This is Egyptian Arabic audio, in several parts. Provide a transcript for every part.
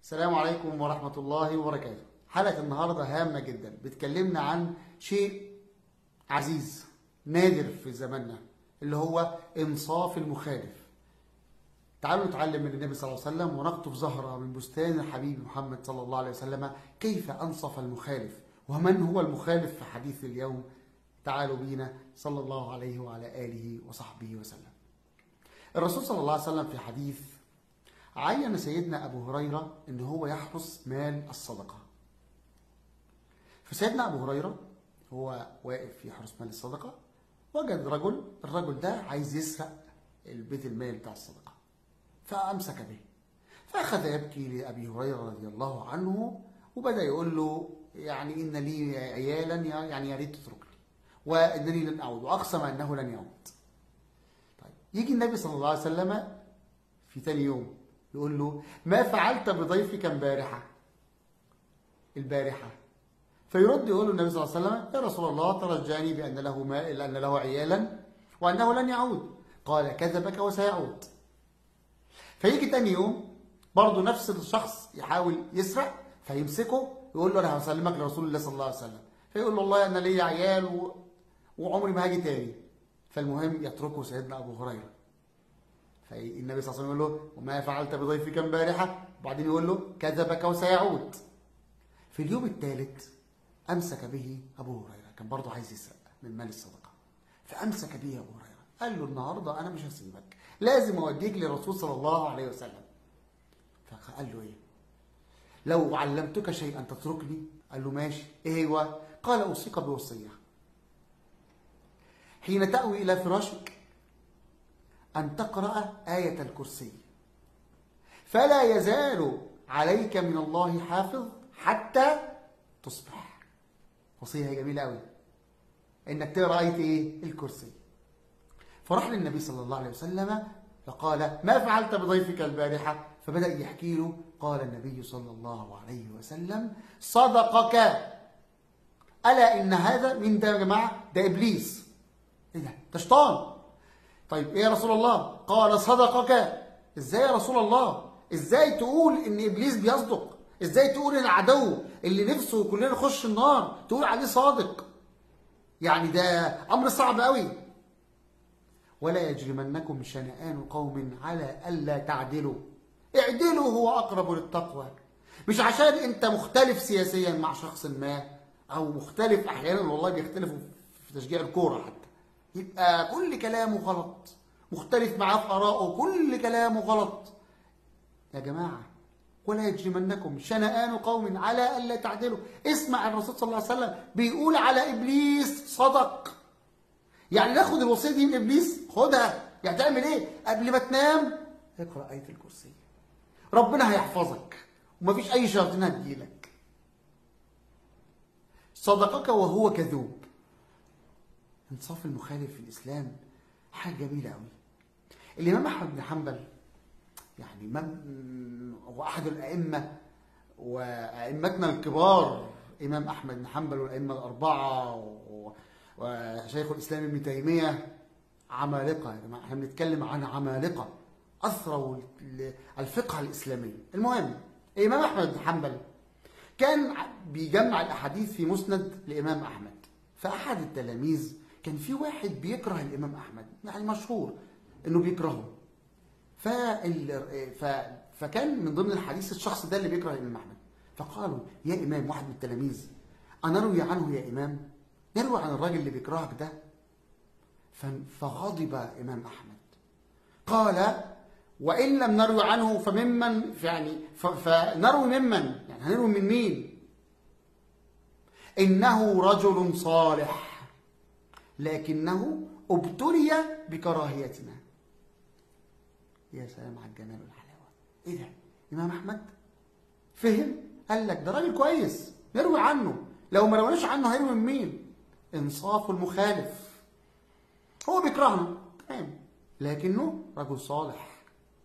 السلام عليكم ورحمة الله وبركاته حلقة النهاردة هامة جدا بتكلمنا عن شيء عزيز نادر في زماننا اللي هو إنصاف المخالف تعالوا نتعلم من النبي صلى الله عليه وسلم ونقطف زهرة من بستان الحبيب محمد صلى الله عليه وسلم كيف أنصف المخالف ومن هو المخالف في حديث اليوم تعالوا بينا صلى الله عليه وعلى آله وصحبه وسلم الرسول صلى الله عليه وسلم في حديث عين سيدنا أبو هريرة إن هو يحرس مال الصدقة فسيدنا أبو هريرة هو واقف يحرس مال الصدقة وجد رجل الرجل ده عايز يسرق البيت المال بتاع الصدقة فأمسك به فأخذ يبكي لأبي هريرة رضي الله عنه وبدأ يقول له يعني إن لي عيالا يعني يا ريت تتركني وإنني لن أعود وأقسم أنه لن يعود طيب يجي النبي صلى الله عليه وسلم في تاني يوم يقول له ما فعلت بضيفك امبارحة البارحة فيرد يقول له النبي صلى الله عليه وسلم يا رسول الله ترجاني بأن له مال أن له عيالا وأنه لن يعود قال كذبك وسيعود فيجي تاني يوم برضه نفس الشخص يحاول يسرق فيمسكه يقول له انا هسلمك لرسول الله صلى الله عليه وسلم فيقول له والله انا ليا عيال و... وعمري ما هاجي تاني فالمهم يتركه سيدنا ابو هريره فالنبي صلى الله عليه وسلم يقول له وما فعلت بضيفك امبارحه وبعدين يقول له كذبك وسيعود في اليوم الثالث امسك به ابو هريره كان برضه عايز يسرق من مال الصدقه فامسك به ابو هريره قال له النهارده انا مش هسيبك لازم اوديك للرسول صلى الله عليه وسلم فقال له ايه لو علمتك شيئا تتركني قال له ماشي ايه هو قال اوصيك بوصيه حين تاوي الى فراشك ان تقرا ايه الكرسي فلا يزال عليك من الله حافظ حتى تصبح وصيه جميله قوي انك تقرا ايه ايه الكرسي فراح للنبي صلى الله عليه وسلم فقال ما فعلت بضيفك البارحة فبدأ يحكي له قال النبي صلى الله عليه وسلم صدقك ألا إن هذا من ده يا جماعة ده إبليس إيه ده ده شيطان طيب إيه يا رسول الله قال صدقك إزاي يا رسول الله إزاي تقول إن إبليس بيصدق إزاي تقول إن العدو اللي نفسه كلنا نخش النار تقول عليه صادق يعني ده أمر صعب قوي ولا يجرمنكم شنآن قوم على ألا تعدلوا اعدلوا هو أقرب للتقوى مش عشان أنت مختلف سياسيا مع شخص ما أو مختلف أحيانا والله بيختلفوا في تشجيع الكورة حتى يبقى كل كلامه غلط مختلف معاه في آرائه كل كلامه غلط يا جماعة ولا يجرمنكم شنآن قوم على ألا تعدلوا اسمع الرسول صلى الله عليه وسلم بيقول على إبليس صدق يعني ناخد الوصيه دي من ابليس خدها يعني تعمل ايه قبل ما تنام اقرا ايه الكرسي ربنا هيحفظك ومفيش اي شياطين هتجيلك صدقك وهو كذوب انصاف المخالف في الاسلام حاجه جميله قوي الامام احمد بن حنبل يعني من هو احد الائمه وائمتنا الكبار امام احمد بن حنبل والائمه الاربعه و... وشيخ الاسلام ابن تيميه عمالقه يا جماعه احنا بنتكلم عن عمالقه اثروا الفقه الاسلامي المهم الامام احمد بن حنبل كان بيجمع الاحاديث في مسند الامام احمد فاحد التلاميذ كان في واحد بيكره الامام احمد يعني مشهور انه بيكرهه ف... ف... فكان من ضمن الحديث الشخص ده اللي بيكره الامام احمد فقالوا يا امام واحد من التلاميذ انروي عنه يا امام نروي عن الراجل اللي بيكرهك ده فغضب إمام أحمد قال وإن لم نروي عنه فممن يعني فنروي ممن يعني هنروي من مين إنه رجل صالح لكنه ابتلي بكراهيتنا يا سلام على الجمال والحلاوة إيه ده إمام أحمد فهم قال لك ده راجل كويس نروي عنه لو ما رويناش عنه هيروي من مين انصاف المخالف هو بيكرهنا تمام لكنه رجل صالح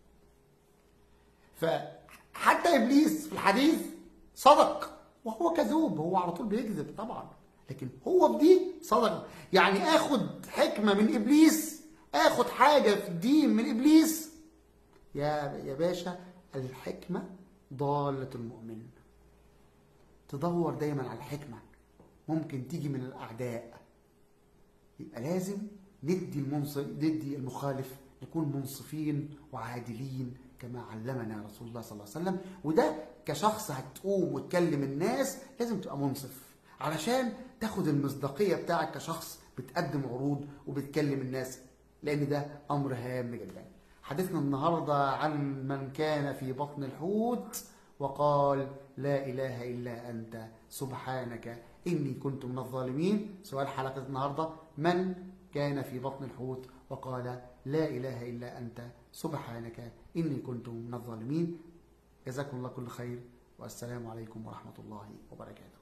فحتى ابليس في الحديث صدق وهو كذوب هو على طول بيكذب طبعا لكن هو في دي صدق يعني اخد حكمه من ابليس اخد حاجه في الدين من ابليس يا يا باشا الحكمه ضالة المؤمن تدور دايما على الحكمة ممكن تيجي من الأعداء يبقى لازم ندي المنصف ندي المخالف نكون منصفين وعادلين كما علمنا رسول الله صلى الله عليه وسلم وده كشخص هتقوم وتكلم الناس لازم تبقى منصف علشان تاخد المصداقية بتاعك كشخص بتقدم عروض وبتكلم الناس لأن ده أمر هام جدا حديثنا النهاردة عن من كان في بطن الحوت وقال لا إله إلا أنت سبحانك إني كنت من الظالمين سؤال حلقة النهاردة من كان في بطن الحوت وقال لا إله إلا أنت سبحانك إني كنت من الظالمين جزاكم الله كل خير والسلام عليكم ورحمة الله وبركاته